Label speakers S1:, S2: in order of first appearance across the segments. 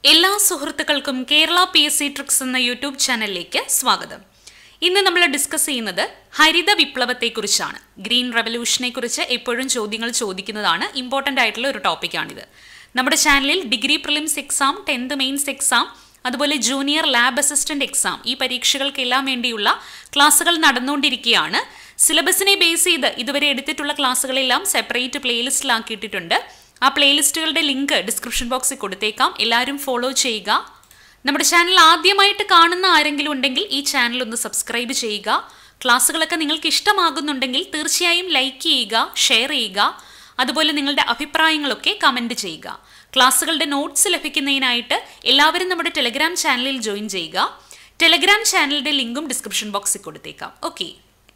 S1: എല്ലാ സുഹൃത്തുക്കൾക്കും Kerala P S C tricks എന്ന യൂട്യൂബ് ചാനലിലേക്ക് സ്വാഗതം ഇന്ന് നമ്മൾ ഡിസ്കസ് ചെയ്യുന്നത് ഹരിത വിപ്ലവത്തെക്കുറിച്ചാണ് ഗ്രീൻ റെവല്യൂഷനെ കുറിച്ച് എപ്പോഴും ചോദ്യങ്ങൾ ചോദിക്കുന്നതാണ് ഇമ്പോർട്ടൻ്റ് ആയിട്ടുള്ള ഒരു ടോപ്പിക്കാണിത് നമ്മുടെ ചാനലിൽ degree prelims exam tenth mains exam അതുപോലെ ജൂനിയർ ലാബ് അസിസ്റ്റന്റ് എക്സാം ഈ പരീക്ഷകൾക്കെല്ലാം വേണ്ടിയുള്ള ക്ലാസ്സുകൾ നടന്നുകൊണ്ടിരിക്കുകയാണ് സിലബസിനെ ബേസ് ചെയ്ത് ഇതുവരെ എടുത്തിട്ടുള്ള ക്ലാസ്സുകളെല്ലാം സെപ്പറേറ്റ് പ്ലേലിസ്റ്റിലാക്കിയിട്ടുണ്ട് ആ പ്ലേലിസ്റ്റുകളുടെ ലിങ്ക് ഡിസ്ക്രിപ്ഷൻ ബോക്സിൽ കൊടുത്തേക്കാം എല്ലാവരും ഫോളോ ചെയ്യുക നമ്മുടെ ചാനൽ ആദ്യമായിട്ട് കാണുന്ന ആരെങ്കിലും ഉണ്ടെങ്കിൽ ഈ ചാനൽ ഒന്ന് സബ്സ്ക്രൈബ് ചെയ്യുക ക്ലാസ്സുകളൊക്കെ നിങ്ങൾക്ക് ഇഷ്ടമാകുന്നുണ്ടെങ്കിൽ തീർച്ചയായും ലൈക്ക് ചെയ്യുക ഷെയർ ചെയ്യുക അതുപോലെ നിങ്ങളുടെ അഭിപ്രായങ്ങളൊക്കെ കമൻറ്റ് ചെയ്യുക ക്ലാസ്സുകളുടെ നോട്ട്സ് ലഭിക്കുന്നതിനായിട്ട് എല്ലാവരും നമ്മുടെ ടെലഗ്രാം ചാനലിൽ ജോയിൻ ചെയ്യുക ടെലഗ്രാം ചാനലിന്റെ ലിങ്കും ഡിസ്ക്രിപ്ഷൻ ബോക്സിൽ കൊടുത്തേക്കാം ഓക്കെ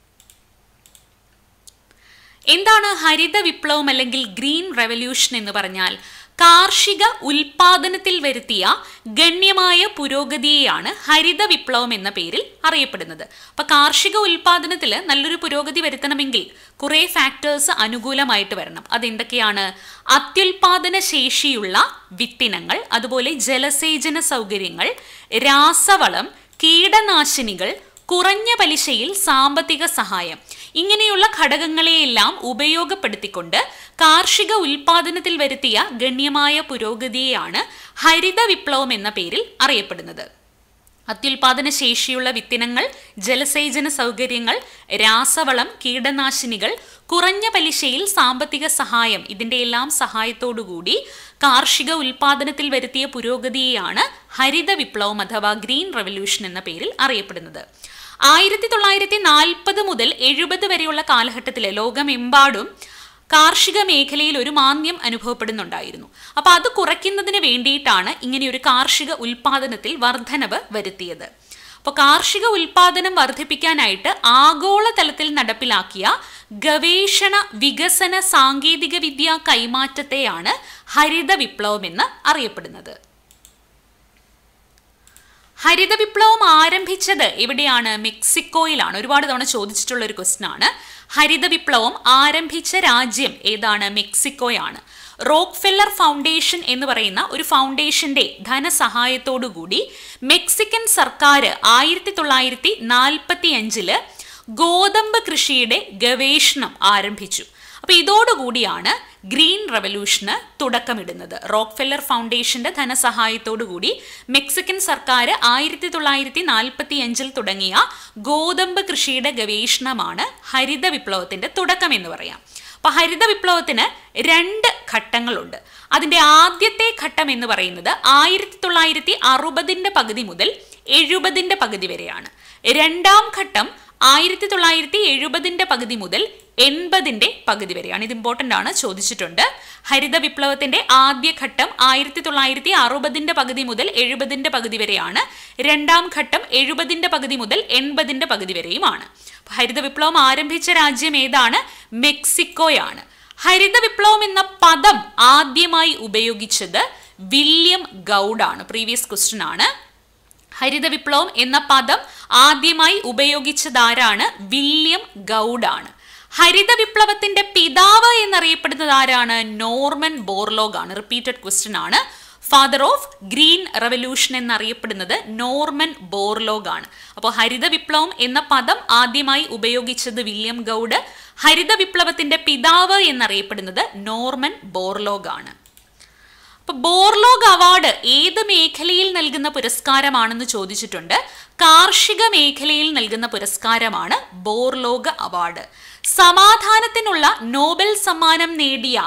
S1: എന്താണ് ഹരിത വിപ്ലവം അല്ലെങ്കിൽ ഗ്രീൻ റെവല്യൂഷൻ എന്ന് പറഞ്ഞാൽ കാർഷിക ഉൽപാദനത്തിൽ വരുത്തിയ ഗണ്യമായ പുരോഗതിയെയാണ് ഹരിത വിപ്ലവം എന്ന പേരിൽ അറിയപ്പെടുന്നത് അപ്പൊ കാർഷിക ഉൽപാദനത്തിൽ നല്ലൊരു പുരോഗതി വരുത്തണമെങ്കിൽ കുറെ ഫാക്ടേഴ്സ് അനുകൂലമായിട്ട് വരണം അതെന്തൊക്കെയാണ് അത്യുൽപാദന ശേഷിയുള്ള വിത്തിനങ്ങൾ അതുപോലെ ജലസേചന സൗകര്യങ്ങൾ രാസവളം കീടനാശിനികൾ കുറഞ്ഞ പലിശയിൽ സാമ്പത്തിക സഹായം ഇങ്ങനെയുള്ള ഘടകങ്ങളെയെല്ലാം ഉപയോഗപ്പെടുത്തിക്കൊണ്ട് കാർഷിക ഉൽപാദനത്തിൽ വരുത്തിയ ഗണ്യമായ പുരോഗതിയെയാണ് ഹരിത വിപ്ലവം എന്ന പേരിൽ അറിയപ്പെടുന്നത് അത്യുൽപാദന ശേഷിയുള്ള വിത്തിനങ്ങൾ ജലസേചന സൗകര്യങ്ങൾ രാസവളം കീടനാശിനികൾ കുറഞ്ഞ പലിശയിൽ സാമ്പത്തിക സഹായം ഇതിൻ്റെ എല്ലാം സഹായത്തോടുകൂടി കാർഷിക ഉൽപാദനത്തിൽ വരുത്തിയ പുരോഗതിയെയാണ് ഹരിത വിപ്ലവം അഥവാ ഗ്രീൻ റെവല്യൂഷൻ എന്ന പേരിൽ അറിയപ്പെടുന്നത് ആയിരത്തി തൊള്ളായിരത്തി നാൽപ്പത് മുതൽ എഴുപത് വരെയുള്ള കാലഘട്ടത്തിൽ ലോകമെമ്പാടും കാർഷിക മേഖലയിൽ ഒരു മാന്ദ്യം അനുഭവപ്പെടുന്നുണ്ടായിരുന്നു അപ്പോൾ അത് കുറയ്ക്കുന്നതിന് വേണ്ടിയിട്ടാണ് ഇങ്ങനെ ഒരു കാർഷിക ഉൽപാദനത്തിൽ വർധനവ് വരുത്തിയത് അപ്പോൾ കാർഷിക ഉൽപാദനം വർദ്ധിപ്പിക്കാനായിട്ട് ആഗോളതലത്തിൽ നടപ്പിലാക്കിയ ഗവേഷണ വികസന സാങ്കേതിക വിദ്യ കൈമാറ്റത്തെയാണ് ഹരിത വിപ്ലവം എന്ന് അറിയപ്പെടുന്നത് ഹരിത വിപ്ലവം ആരംഭിച്ചത് എവിടെയാണ് മെക്സിക്കോയിലാണ് ഒരുപാട് തവണ ചോദിച്ചിട്ടുള്ള ഒരു ക്വസ്റ്റ്യൻ ആണ് ഹരിത വിപ്ലവം ആരംഭിച്ച രാജ്യം ഏതാണ് മെക്സിക്കോയാണ് റോക്ക്ഫെല്ലർ ഫൗണ്ടേഷൻ എന്ന് പറയുന്ന ഒരു ഫൗണ്ടേഷന്റെ ധനസഹായത്തോടുകൂടി മെക്സിക്കൻ സർക്കാർ ആയിരത്തി തൊള്ളായിരത്തി നാൽപ്പത്തി അഞ്ചില് ഗോതമ്പ് കൃഷിയുടെ ഗവേഷണം ആരംഭിച്ചു അപ്പൊ ഇതോടുകൂടിയാണ് ഗ്രീൻ റവല്യൂഷന് തുടക്കമിടുന്നത് റോക്ക്ഫെല്ലർ ഫൗണ്ടേഷന്റെ ധനസഹായത്തോടുകൂടി മെക്സിക്കൻ സർക്കാർ ആയിരത്തി തൊള്ളായിരത്തി നാൽപ്പത്തി അഞ്ചിൽ തുടങ്ങിയ ഗോതമ്പ് കൃഷിയുടെ ഗവേഷണമാണ് ഹരിത വിപ്ലവത്തിന്റെ തുടക്കം എന്ന് പറയാം അപ്പൊ ഹരിത വിപ്ലവത്തിന് രണ്ട് ഘട്ടങ്ങളുണ്ട് അതിന്റെ ആദ്യത്തെ ഘട്ടം എന്ന് പറയുന്നത് ആയിരത്തി തൊള്ളായിരത്തി അറുപതിന്റെ പകുതി മുതൽ എഴുപതിന്റെ പകുതി വരെയാണ് രണ്ടാം ഘട്ടം ആയിരത്തി തൊള്ളായിരത്തി എഴുപതിന്റെ പകുതി മുതൽ എൺപതിന്റെ പകുതി വരെയാണ് ഇത് ഇമ്പോർട്ടൻ്റ് ആണ് ചോദിച്ചിട്ടുണ്ട് ഹരിത വിപ്ലവത്തിന്റെ ആദ്യ ഘട്ടം ആയിരത്തി തൊള്ളായിരത്തി അറുപതിന്റെ പകുതി മുതൽ എഴുപതിന്റെ പകുതി വരെയാണ് രണ്ടാം ഘട്ടം എഴുപതിന്റെ പകുതി മുതൽ എൺപതിന്റെ പകുതി വരെയുമാണ് ഹരിത വിപ്ലവം ആരംഭിച്ച രാജ്യം ഏതാണ് മെക്സിക്കോയാണ് ഹരിത വിപ്ലവം എന്ന പദം ആദ്യമായി ഉപയോഗിച്ചത് വില്യം ഗൗഡാണ് പ്രീവിയസ് ക്വസ്റ്റ്യൻ ആണ് ഹരിത വിപ്ലവം എന്ന പദം ആദ്യമായി ഉപയോഗിച്ചതാരാണ് വില്യം ഗൗഡാണ് ഹരിത വിപ്ലവത്തിന്റെ പിതാവ് എന്നറിയപ്പെടുന്നത് ആരാണ് നോർമൻ ബോർലോഗ് ആണ് റിപ്പീറ്റഡ് ക്വസ്റ്റ്യൻ ആണ് ഫാദർ ഓഫ് ഗ്രീൻ റവല്യൂഷൻ എന്നറിയപ്പെടുന്നത് നോർമൻ ബോർലോഗ് ആണ് അപ്പോൾ ഹരിത വിപ്ലവം എന്ന പദം ആദ്യമായി ഉപയോഗിച്ചത് വില്യം ഗൗഡ് ഹരിത വിപ്ലവത്തിന്റെ പിതാവ് എന്നറിയപ്പെടുന്നത് നോർമൻ ബോർലോഗ് ആണ് അപ്പൊ ബോർലോഗ് അവാർഡ് ഏത് മേഖലയിൽ നൽകുന്ന പുരസ്കാരമാണെന്ന് ചോദിച്ചിട്ടുണ്ട് കാർഷിക മേഖലയിൽ നൽകുന്ന പുരസ്കാരമാണ് ബോർലോഗ് അവാർഡ് സമാധാനത്തിനുള്ള നോബൽ സമ്മാനം നേടിയ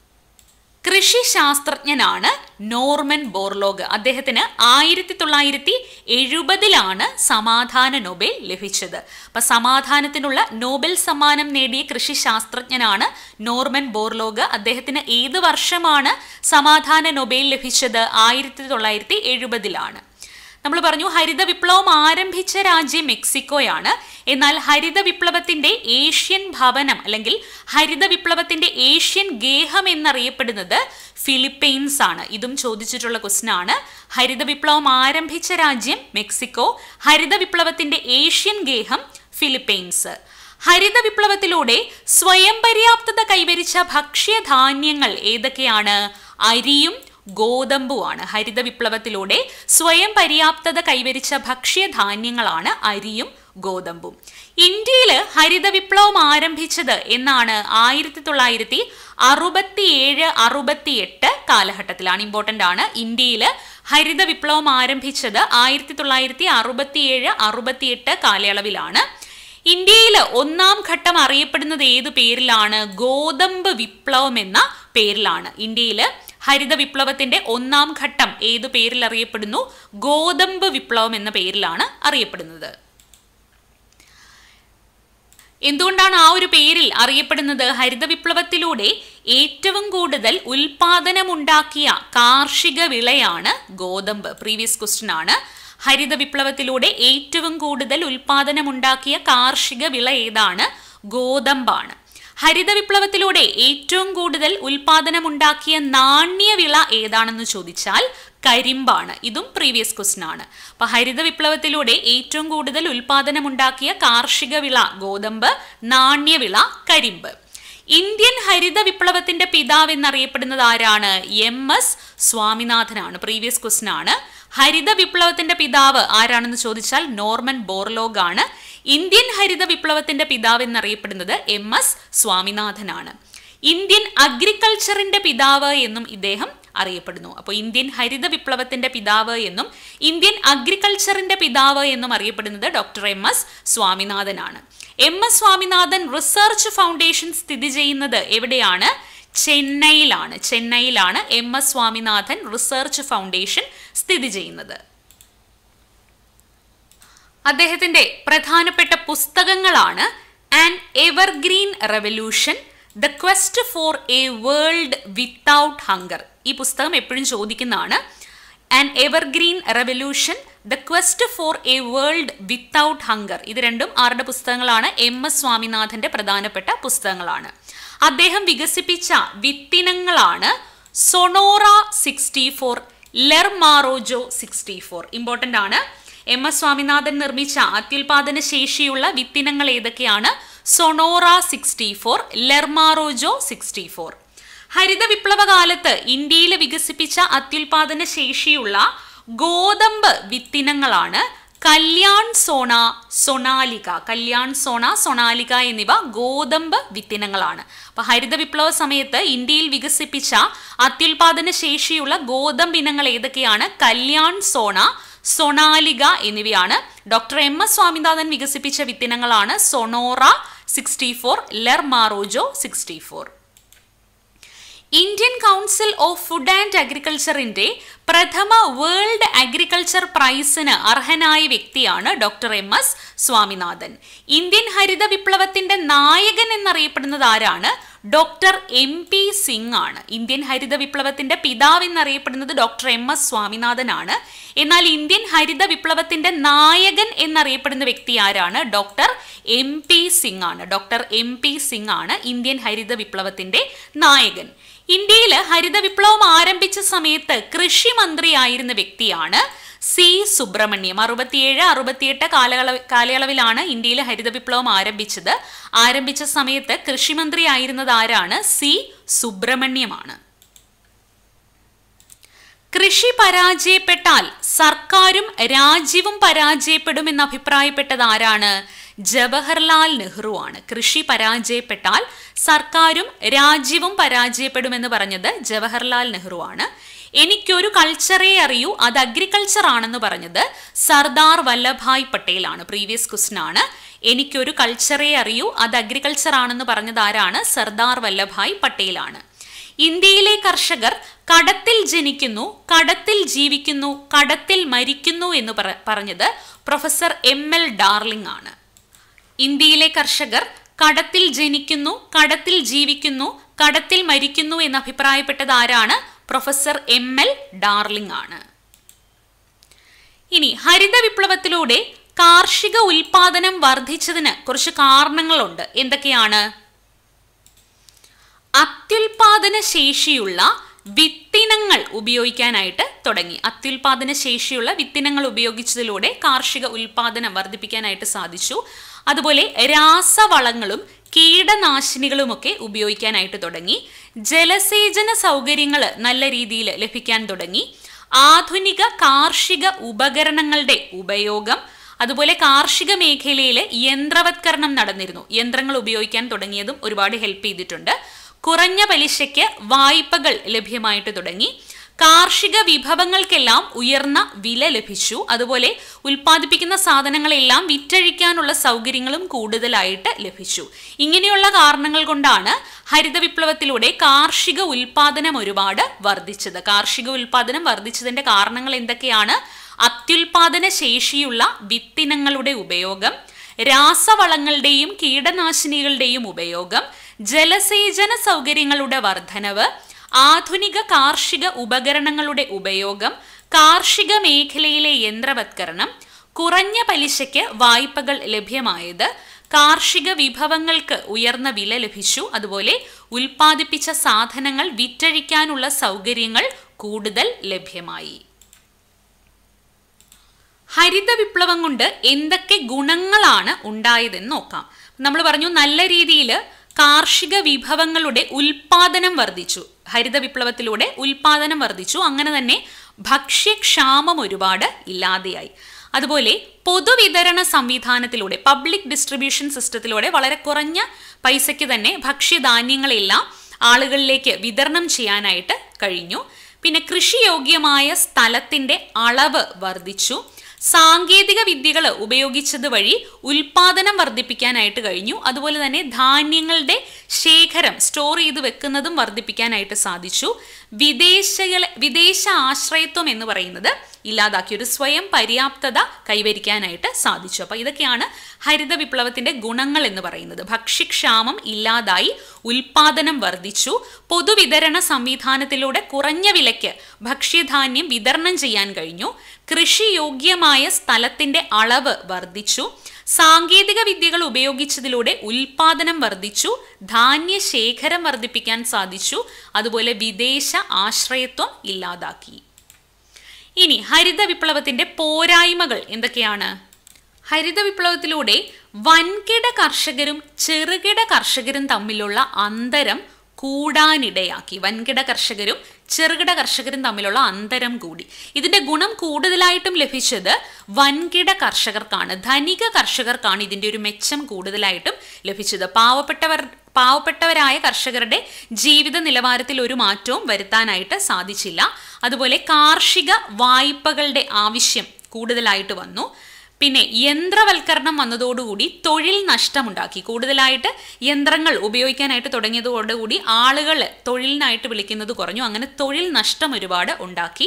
S1: കൃഷി ശാസ്ത്രജ്ഞനാണ് നോർമൻ ബോർലോഗ് അദ്ദേഹത്തിന് ആയിരത്തി തൊള്ളായിരത്തി എഴുപതിലാണ് സമാധാന നൊബേൽ ലഭിച്ചത് അപ്പൊ സമാധാനത്തിനുള്ള നോബൽ സമ്മാനം നേടിയ കൃഷി ശാസ്ത്രജ്ഞനാണ് നോർമൻ ബോർലോഗ് അദ്ദേഹത്തിന് ഏത് വർഷമാണ് സമാധാന നൊബേൽ ലഭിച്ചത് ആയിരത്തി തൊള്ളായിരത്തി എഴുപതിലാണ് നമ്മൾ പറഞ്ഞു ഹരിത വിപ്ലവം ആരംഭിച്ച രാജ്യം മെക്സിക്കോയാണ് എന്നാൽ ഹരിത വിപ്ലവത്തിന്റെ ഏഷ്യൻ ഭവനം അല്ലെങ്കിൽ ഹരിത വിപ്ലവത്തിന്റെ ഏഷ്യൻ ഗേഹം എന്നറിയപ്പെടുന്നത് ഫിലിപ്പൈൻസ് ആണ് ഇതും ചോദിച്ചിട്ടുള്ള ക്വസ്റ്റ്യൻ ആണ് ഹരിത വിപ്ലവം ആരംഭിച്ച രാജ്യം മെക്സിക്കോ ഹരിത വിപ്ലവത്തിന്റെ ഏഷ്യൻ ഗേഹം ഫിലിപ്പൈൻസ് ഹരിത വിപ്ലവത്തിലൂടെ സ്വയം പര്യാപ്തത കൈവരിച്ച ഭക്ഷ്യധാന്യങ്ങൾ ഏതൊക്കെയാണ് അരിയും ഗോതമ്പുമാണ് ഹരിത വിപ്ലവത്തിലൂടെ സ്വയം പര്യാപ്തത കൈവരിച്ച ഭക്ഷ്യധാന്യങ്ങളാണ് അരിയും ഗോതമ്പും ഇന്ത്യയിൽ ഹരിത വിപ്ലവം ആരംഭിച്ചത് എന്നാണ് ആയിരത്തി തൊള്ളായിരത്തി അറുപത്തിയേഴ് അറുപത്തിയെട്ട് കാലഘട്ടത്തിലാണ് ഇമ്പോർട്ടൻ്റ് ആണ് ഇന്ത്യയിൽ ഹരിത വിപ്ലവം ആരംഭിച്ചത് ആയിരത്തി തൊള്ളായിരത്തി അറുപത്തിയേഴ് അറുപത്തിയെട്ട് കാലയളവിലാണ് ഇന്ത്യയിൽ ഒന്നാം ഘട്ടം അറിയപ്പെടുന്നത് ഏത് പേരിലാണ് ഗോതമ്പ് വിപ്ലവം എന്ന പേരിലാണ് ഇന്ത്യയിൽ ഹരിത വിപ്ലവത്തിന്റെ ഒന്നാം ഘട്ടം ഏത് പേരിൽ അറിയപ്പെടുന്നു ഗോതമ്പ് വിപ്ലവം എന്ന പേരിലാണ് അറിയപ്പെടുന്നത് എന്തുകൊണ്ടാണ് ആ ഒരു പേരിൽ അറിയപ്പെടുന്നത് ഹരിത വിപ്ലവത്തിലൂടെ ഏറ്റവും കൂടുതൽ ഉൽപാദനമുണ്ടാക്കിയ കാർഷിക വിളയാണ് ഗോതമ്പ് പ്രീവിയസ് ക്വസ്റ്റ്യൻ ആണ് ഹരിത വിപ്ലവത്തിലൂടെ ഏറ്റവും കൂടുതൽ ഉൽപാദനമുണ്ടാക്കിയ കാർഷിക വിള ഏതാണ് ഗോതമ്പാണ് ഹരിത വിപ്ലവത്തിലൂടെ ഏറ്റവും കൂടുതൽ ഉൽപാദനമുണ്ടാക്കിയ നാണ്യവിള ഏതാണെന്ന് ചോദിച്ചാൽ കരിമ്പാണ് ഇതും പ്രീവിയസ് ക്വസ്റ്റ്യൻ ആണ് അപ്പൊ ഹരിത വിപ്ലവത്തിലൂടെ ഏറ്റവും കൂടുതൽ ഉൽപാദനമുണ്ടാക്കിയ കാർഷിക വിള ഗോതമ്പ് നാണ്യവിള കരിമ്പ് ഇന്ത്യൻ ഹരിത വിപ്ലവത്തിന്റെ പിതാവ് എന്നറിയപ്പെടുന്നത് ആരാണ് എം എസ് സ്വാമിനാഥനാണ് പ്രീവിയസ് ക്വസ്റ്റ്യൻ ആണ് ഹരിത വിപ്ലവത്തിന്റെ പിതാവ് ആരാണെന്ന് ചോദിച്ചാൽ നോർമൻ ബോർലോഗ് ആണ് ഇന്ത്യൻ ഹരിത വിപ്ലവത്തിന്റെ പിതാവ് എന്നറിയപ്പെടുന്നത് എം എസ് സ്വാമിനാഥനാണ് ഇന്ത്യൻ അഗ്രികൾച്ചറിന്റെ പിതാവ് എന്നും ഇദ്ദേഹം അറിയപ്പെടുന്നു അപ്പോൾ ഇന്ത്യൻ ഹരിത വിപ്ലവത്തിന്റെ പിതാവ് എന്നും ഇന്ത്യൻ അഗ്രികൾച്ചറിന്റെ പിതാവ് എന്നും അറിയപ്പെടുന്നത് ഡോക്ടർ എം എസ് സ്വാമിനാഥനാണ് M S Swaminathan research foundation സ്ഥിതി ചെയ്യുന്നത് എവിടെയാണ് ചെന്നൈയിലാണ് ചെന്നൈയിലാണ് M S Swaminathan research foundation സ്ഥിതി ചെയ്യുന്നത് അദ്ദേഹത്തിന്റെ പ്രധാനപ്പെട്ട പുസ്തകങ്ങളാണ് an evergreen revolution the quest for a world without hunger ഈ പുസ്തകം എപ്പോഴും ചോദിക്കുന്നതാണ് an evergreen revolution the quest for a world without hunger ഇത് രണ്ടും ആരുടെ പുസ്തകങ്ങളാണ് എം എസ് സ്വാമിനാഥന്റെ പ്രധാനപ്പെട്ട പുസ്തകങ്ങളാണ് അദ്ദേഹം വികസിപ്പിച്ച വിത്തിനങ്ങളാണ് Sonora sixty four Lerma Rojo sixty four important ആണ് എം എസ് സ്വാമിനാഥൻ നിർമ്മിച്ച അത്യുൽപാദന ശേഷിയുള്ള വിത്തിനങ്ങൾ ഏതൊക്കെയാണ് Sonora sixty four Lerma Rojo sixty four ഹരിത വിപ്ലവ കാലത്ത് ഇന്ത്യയിൽ വികസിപ്പിച്ച അത്യുൽപാദന ശേഷിയുള്ള ഗോതമ്പ് വിത്തിനങ്ങളാണ് കല്യാൺ സോണ സൊണാലിക കല്യാൺ സോണ സൊണാലിക എന്നിവ ഗോതമ്പ് വിത്തിനങ്ങളാണ് അപ്പൊ ഹരിത വിപ്ലവ സമയത്ത് ഇന്ത്യയിൽ വികസിപ്പിച്ച അത്യുൽപാദന ശേഷിയുള്ള ഗോതമ്പ് ഇനങ്ങൾ ഏതൊക്കെയാണ് കല്യാൺ സോണ സൊണാലിക എന്നിവയാണ് ഡോക്ടർ എം എസ് സ്വാമിനാഥൻ വികസിപ്പിച്ച വിത്തിനങ്ങളാണ് Sonora sixty four Lerma Rojo sixty four Indian council of food and അഗ്രികൾച്ചറിന്റെ പ്രഥമ വേൾഡ് അഗ്രികൾച്ചർ പ്രൈസിന് അർഹനായ വ്യക്തിയാണ് doctor M S Swaminathan Indian ഹരിത വിപ്ലവത്തിന്റെ നായകൻ എന്നറിയപ്പെടുന്നത് ആരാണ് ഡോക്ടർ എം പി സിംഗ് ആണ് ഇന്ത്യൻ ഹരിത വിപ്ലവത്തിന്റെ പിതാവ് എന്നറിയപ്പെടുന്നത് ഡോക്ടർ എം എസ് സ്വാമിനാഥൻ ആണ് എന്നാൽ ഇന്ത്യൻ ഹരിത വിപ്ലവത്തിന്റെ നായകൻ എന്നറിയപ്പെടുന്ന വ്യക്തി ആരാണ് ഡോക്ടർ എം പി സിംഗ് ആണ് ഡോക്ടർ എം പി സിംഗ് ആണ് ഇന്ത്യൻ ഹരിത വിപ്ലവത്തിന്റെ നായകൻ ഇന്ത്യയിൽ ഹരിത വിപ്ലവം ആരംഭിച്ച സമയത്ത് കൃഷി മന്ത്രിയായിരുന്ന വ്യക്തിയാണ് സി സുബ്രഹ്മണ്യം അറുപത്തിയേഴ് അറുപത്തിയെട്ട് കാലയളവ് കാലയളവിലാണ് ഇന്ത്യയിൽ ഹരിത വിപ്ലവം ആരംഭിച്ചത് ആരംഭിച്ച സമയത്ത് കൃഷിമന്ത്രി ആയിരുന്നത് ആരാണ് സി സുബ്രഹ്മണ്യമാണ് കൃഷി പരാജയപ്പെട്ടാൽ സർക്കാരും രാജ്യവും പരാജയപ്പെടുമെന്ന് അഭിപ്രായപ്പെട്ടത് ആരാണ് ജവഹർലാൽ നെഹ്റു ആണ് കൃഷി പരാജയപ്പെട്ടാൽ സർക്കാരും രാജ്യവും പരാജയപ്പെടുമെന്ന് പറഞ്ഞത് ജവഹർലാൽ നെഹ്റു ആണ് എനിക്കൊരു കൾച്ചറേ അറിയൂ അത് അഗ്രികൾച്ചർ ആണെന്ന് പറഞ്ഞത് സർദാർ വല്ലഭായ് പട്ടേൽ ആണ് പ്രീവിയസ് ക്വസ്റ്റൻ ആണ് എനിക്കൊരു കൾച്ചറേ അറിയൂ അത് അഗ്രികൾച്ചർ ആണെന്ന് പറഞ്ഞത് ആരാണ് സർദാർ വല്ലഭായ് പട്ടേൽ ആണ് ഇന്ത്യയിലെ കർഷകർ കടത്തിൽ ജനിക്കുന്നു കടത്തിൽ ജീവിക്കുന്നു കടത്തിൽ മരിക്കുന്നു എന്ന് പറ- പറഞ്ഞത് പ്രൊഫസർ എം എൽ ഡാർലിംഗ് ആണ് ഇന്ത്യയിലെ കർഷകർ കടത്തിൽ ജനിക്കുന്നു കടത്തിൽ ജീവിക്കുന്നു കടത്തിൽ മരിക്കുന്നു എന്ന് അഭിപ്രായപ്പെട്ടത് ആരാണ് പ്രൊഫസർ എം എൽ ഡാർലിംഗ് ആണ് ഇനി ഹരിത വിപ്ലവത്തിലൂടെ കാർഷിക ഉൽപാദനം വർദ്ധിച്ചതിന് കുറച്ച് കാരണങ്ങളുണ്ട് എന്തൊക്കെയാണ് അത്യുൽപാദന ശേഷിയുള്ള വിത്തിനങ്ങൾ ഉപയോഗിക്കാനായിട്ട് തുടങ്ങി അത്യുൽപാദന ശേഷിയുള്ള വിത്തിനങ്ങൾ ഉപയോഗിച്ചതിലൂടെ കാർഷിക ഉൽപാദനം വർദ്ധിപ്പിക്കാനായിട്ട് സാധിച്ചു അതുപോലെ രാസവളങ്ങളും കീടനാശിനികളുമൊക്കെ ഉപയോഗിക്കാനായിട്ട് തുടങ്ങി ജലസേചന സൗകര്യങ്ങൾ നല്ല രീതിയിൽ ലഭിക്കാൻ തുടങ്ങി ആധുനിക കാർഷിക ഉപകരണങ്ങളുടെ ഉപയോഗം അതുപോലെ കാർഷിക മേഖലയിൽ യന്ത്രവത്കരണം നടന്നിരുന്നു യന്ത്രങ്ങൾ ഉപയോഗിക്കാൻ തുടങ്ങിയതും ഒരുപാട് ഹെൽപ്പ് ചെയ്തിട്ടുണ്ട് കുറഞ്ഞ പലിശയ്ക്ക് വായ്പകൾ ലഭ്യമായിട്ട് തുടങ്ങി കാർഷിക വിഭവങ്ങൾക്കെല്ലാം ഉയർന്ന വില ലഭിച്ചു അതുപോലെ ഉൽപ്പാദിപ്പിക്കുന്ന സാധനങ്ങളെല്ലാം വിറ്റഴിക്കാനുള്ള സൗകര്യങ്ങളും കൂടുതലായിട്ട് ലഭിച്ചു ഇങ്ങനെയുള്ള കാരണങ്ങൾ കൊണ്ടാണ് ഹരിത വിപ്ലവത്തിലൂടെ കാർഷിക ഉൽപാദനം ഒരുപാട് വർദ്ധിച്ചത് കാർഷിക ഉൽപാദനം വർദ്ധിച്ചതിന്റെ കാരണങ്ങൾ എന്തൊക്കെയാണ് അത്യുൽപാദന ശേഷിയുള്ള വിത്തിനങ്ങളുടെ ഉപയോഗം രാസവളങ്ങളുടെയും കീടനാശിനികളുടെയും ഉപയോഗം ജലസേചന സൗകര്യങ്ങളുടെ വർധനവ് ആധുനിക കാർഷിക ഉപകരണങ്ങളുടെ ഉപയോഗം കാർഷിക മേഖലയിലെ യന്ത്രവത്കരണം കുറഞ്ഞ പലിശയ്ക്ക് വായ്പകൾ ലഭ്യമായത് കാർഷിക വിഭവങ്ങൾക്ക് ഉയർന്ന വില ലഭിച്ചു അതുപോലെ ഉൽപ്പാദിപ്പിച്ച സാധനങ്ങൾ വിറ്റഴിക്കാനുള്ള സൗകര്യങ്ങൾ കൂടുതൽ ലഭ്യമായി ഹരിത വിപ്ലവം കൊണ്ട് എന്തൊക്കെ ഗുണങ്ങളാണ് ഉണ്ടായതെന്ന് നോക്കാം നമ്മൾ പറഞ്ഞു നല്ല രീതിയിൽ കാർഷിക വിഭവങ്ങളുടെ ഉൽപാദനം വർദ്ധിച്ചു ഹരിത വിപ്ലവത്തിലൂടെ ഉൽപാദനം വർദ്ധിച്ചു അങ്ങനെ തന്നെ ഭക്ഷ്യക്ഷാമം ഒരുപാട് ഇല്ലാതെയായി അതുപോലെ പൊതുവിതരണ സംവിധാനത്തിലൂടെ പബ്ലിക് ഡിസ്ട്രിബ്യൂഷൻ സിസ്റ്റത്തിലൂടെ വളരെ കുറഞ്ഞ പൈസയ്ക്ക് തന്നെ ഭക്ഷ്യധാന്യങ്ങളെല്ലാം ആളുകളിലേക്ക് വിതരണം ചെയ്യാനായിട്ട് കഴിഞ്ഞു പിന്നെ കൃഷിയോഗ്യമായ സ്ഥലത്തിന്റെ അളവ് വർദ്ധിച്ചു സാങ്കേതിക വിദ്യകൾ ഉപയോഗിച്ചത് വഴി ഉൽപാദനം വർദ്ധിപ്പിക്കാനായിട്ട് കഴിഞ്ഞു അതുപോലെ തന്നെ ധാന്യങ്ങളുടെ ശേഖരം സ്റ്റോർ ചെയ്ത് വെക്കുന്നതും വർദ്ധിപ്പിക്കാനായിട്ട് സാധിച്ചു വിദേശ വിദേശ ആശ്രയത്വം എന്ന് പറയുന്നത് ഇല്ലാതാക്കി ഒരു സ്വയം പര്യാപ്തത കൈവരിക്കാനായിട്ട് സാധിച്ചു അപ്പോൾ ഇതൊക്കെയാണ് ഹരിത വിപ്ലവത്തിന്റെ ഗുണങ്ങൾ എന്ന് പറയുന്നത് ഭക്ഷ്യക്ഷാമം ഇല്ലാതായി ഉൽപാദനം വർദ്ധിച്ചു പൊതുവിതരണ സംവിധാനത്തിലൂടെ കുറഞ്ഞ വിലയ്ക്ക് ഭക്ഷ്യധാന്യം വിതരണം ചെയ്യാൻ കഴിഞ്ഞു കൃഷിയോഗ്യമായ സ്ഥലത്തിന്റെ അളവ് വർദ്ധിച്ചു സാങ്കേതിക വിദ്യകൾ ഉപയോഗിച്ചതിലൂടെ ഉൽപാദനം വർദ്ധിച്ചു ധാന്യ ശേഖരം വർദ്ധിപ്പിക്കാൻ സാധിച്ചു അതുപോലെ വിദേശ ആശ്രയത്വം ഇല്ലാതാക്കി ഇനി ഹരിത വിപ്ലവത്തിന്റെ പോരായ്മകൾ എന്തൊക്കെയാണ് ഹരിത വിപ്ലവത്തിലൂടെ വൻകിട കർഷകരും ചെറുകിട കർഷകരും തമ്മിലുള്ള അന്തരം കൂടാനിടയാക്കി വൻകിട കർഷകരും ചെറുകിട കർഷകരും തമ്മിലുള്ള അന്തരം കൂടി ഇതിന്റെ ഗുണം കൂടുതലായിട്ടും ലഭിച്ചത് വൻകിട കർഷകർക്കാണ് ധനിക കർഷകർക്കാണ് ഇതിന്റെ ഒരു മെച്ചം കൂടുതലായിട്ടും ലഭിച്ചത് പാവപ്പെട്ടവർ പാവപ്പെട്ടവരായ കർഷകരുടെ ജീവിത നിലവാരത്തിൽ ഒരു മാറ്റവും വരുത്താനായിട്ട് സാധിച്ചില്ല അതുപോലെ കാർഷിക വായ്പകളുടെ ആവശ്യം കൂടുതലായിട്ട് വന്നു പിന്നെ യന്ത്രവൽക്കരണം വന്നതോടുകൂടി തൊഴിൽ നഷ്ടമുണ്ടാക്കി കൂടുതലായിട്ട് യന്ത്രങ്ങൾ ഉപയോഗിക്കാനായിട്ട് തുടങ്ങിയതോടുകൂടി ആളുകൾ തൊഴിലിനായിട്ട് വിളിക്കുന്നത് കുറഞ്ഞു അങ്ങനെ തൊഴിൽ നഷ്ടം ഒരുപാട് ഉണ്ടാക്കി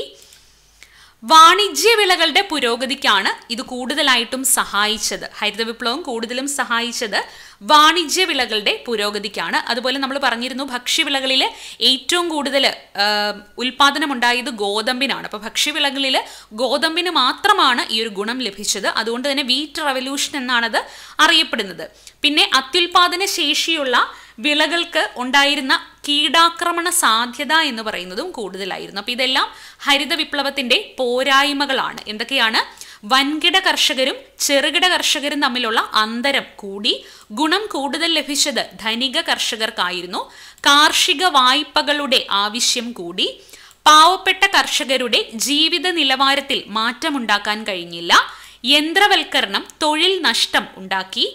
S1: വാണിജ്യ വിളകളുടെ പുരോഗതിക്കാണ് ഇത് കൂടുതലായിട്ടും സഹായിച്ചത് ഹരിത വിപ്ലവം കൂടുതലും സഹായിച്ചത് വാണിജ്യ വിളകളുടെ പുരോഗതിക്കാണ് അതുപോലെ നമ്മൾ പറഞ്ഞിരുന്നു ഭക്ഷ്യവിളകളിൽ ഏറ്റവും കൂടുതൽ ഉൽപാദനം ഉണ്ടായത് ഗോതമ്പിനാണ് അപ്പോൾ ഭക്ഷ്യവിളകളിൽ ഗോതമ്പിന് മാത്രമാണ് ഈ ഒരു ഗുണം ലഭിച്ചത് അതുകൊണ്ട് തന്നെ വീറ്റ് റവല്യൂഷൻ എന്നാണത് അറിയപ്പെടുന്നത് പിന്നെ അത്യുൽപാദന ശേഷിയുള്ള വിളകൾക്ക് ഉണ്ടായിരുന്ന കീടാക്രമണ സാധ്യത എന്ന് പറയുന്നതും കൂടുതലായിരുന്നു അപ്പോൾ ഇതെല്ലാം ഹരിത വിപ്ലവത്തിന്റെ പോരായ്മകളാണ് എന്തൊക്കെയാണ് വൻകിട കർഷകരും ചെറുകിട കർഷകരും തമ്മിലുള്ള അന്തരം കൂടി ഗുണം കൂടുതൽ ലഭിച്ചത് ധനിക കർഷകർക്കായിരുന്നു കാർഷിക വായ്പകളുടെ ആവശ്യം കൂടി പാവപ്പെട്ട കർഷകരുടെ ജീവിത നിലവാരത്തിൽ മാറ്റമുണ്ടാക്കാൻ കഴിഞ്ഞില്ല യന്ത്രവൽക്കരണം തൊഴിൽ നഷ്ടം ഉണ്ടാക്കി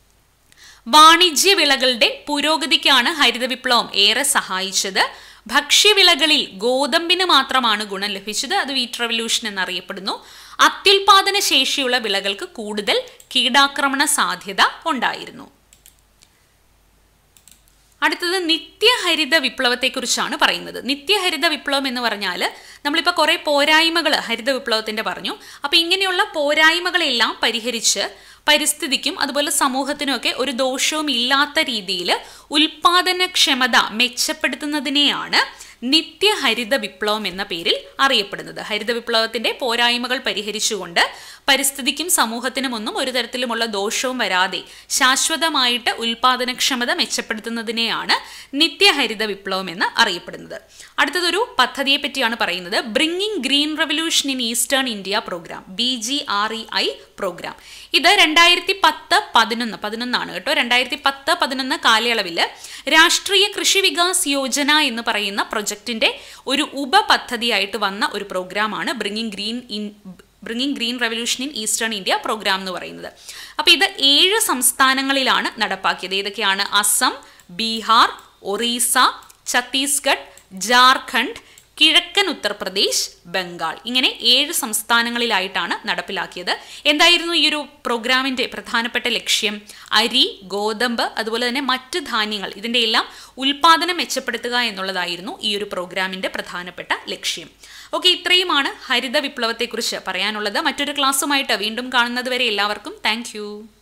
S1: വാണിജ്യ വിളകളുടെ പുരോഗതിക്കാണ് ഹരിത വിപ്ലവം ഏറെ സഹായിച്ചത് ഭക്ഷ്യവിളകളിൽ ഗോതമ്പിന് മാത്രമാണ് ഗുണം ലഭിച്ചത് അത് വീറ്റ് റവല്യൂഷൻ എന്നറിയപ്പെടുന്നു അത്യുൽപാദന ശേഷിയുള്ള വിളകൾക്ക് കൂടുതൽ കീടാക്രമണ സാധ്യത ഉണ്ടായിരുന്നു അടുത്തത് നിത്യഹരിത വിപ്ലവത്തെക്കുറിച്ചാണ് പറയുന്നത് നിത്യഹരിത വിപ്ലവം എന്ന് പറഞ്ഞാൽ നമ്മളിപ്പോൾ കുറേ പോരായ്മകൾ ഹരിത വിപ്ലവത്തിൻ്റെ പറഞ്ഞു അപ്പോൾ ഇങ്ങനെയുള്ള പോരായ്മകളെല്ലാം പരിഹരിച്ച് പരിസ്ഥിതിക്കും അതുപോലെ സമൂഹത്തിനുമൊക്കെ ഒരു ദോഷവും ഇല്ലാത്ത രീതിയിൽ ഉൽപാദനക്ഷമത മെച്ചപ്പെടുത്തുന്നതിനെയാണ് നിത്യഹരിത വിപ്ലവം എന്ന പേരിൽ അറിയപ്പെടുന്നത് ഹരിത വിപ്ലവത്തിന്റെ പോരായ്മകൾ പരിഹരിച്ചുകൊണ്ട് പരിസ്ഥിതിക്കും സമൂഹത്തിനും ഒന്നും ഒരു തരത്തിലുമുള്ള ദോഷവും വരാതെ ശാശ്വതമായിട്ട് ഉൽപാദനക്ഷമത മെച്ചപ്പെടുത്തുന്നതിനെയാണ് നിത്യഹരിത വിപ്ലവം എന്ന് അറിയപ്പെടുന്നത് അടുത്തതൊരു പദ്ധതിയെ പറ്റിയാണ് പറയുന്നത് bringing green revolution in eastern India programme B G R E I programme ഇത് രണ്ടായിരത്തി പത്ത് പതിനൊന്ന് പതിനൊന്നാണ് കേട്ടോ രണ്ടായിരത്തി പത്ത് പതിനൊന്ന് കാലയളവിൽ രാഷ്ട്രീയ കൃഷി വികാസ് യോജന എന്ന് പറയുന്ന പ്രൊജക്ടിന്റെ ഒരു ഉപപദ്ധതിയായിട്ട് വന്ന ഒരു പ്രോഗ്രാമാണ് bringing green in bringing green revolution in eastern India programme എന്ന് പറയുന്നത് അപ്പോൾ ഇത് ഏഴ് സംസ്ഥാനങ്ങളിലാണ് നടപ്പാക്കിയത് ഏതൊക്കെയാണ് അസം ബീഹാർ ഒറീസ ഛത്തീസ്ഗഡ് ജാർഖണ്ഡ് കിഴക്കൻ ഉത്തർപ്രദേശ് ബംഗാൾ ഇങ്ങനെ ഏഴ് സംസ്ഥാനങ്ങളിലായിട്ടാണ് നടപ്പിലാക്കിയത് എന്തായിരുന്നു ഈ ഒരു പ്രോഗ്രാമിൻ്റെ പ്രധാനപ്പെട്ട ലക്ഷ്യം അരി ഗോതമ്പ് അതുപോലെ തന്നെ മറ്റ് ധാന്യങ്ങൾ ഇതിൻ്റെ എല്ലാം ഉൽപാദനം മെച്ചപ്പെടുത്തുക എന്നുള്ളതായിരുന്നു ഈ ഒരു പ്രോഗ്രാമിൻ്റെ പ്രധാനപ്പെട്ട ലക്ഷ്യം ഓക്കെ ഇത്രയുമാണ് ഹരിത വിപ്ലവത്തെക്കുറിച്ച് പറയാനുള്ളത് മറ്റൊരു ക്ലാസ്സുമായിട്ട് വീണ്ടും കാണുന്നത് വരെ എല്ലാവർക്കും താങ്ക്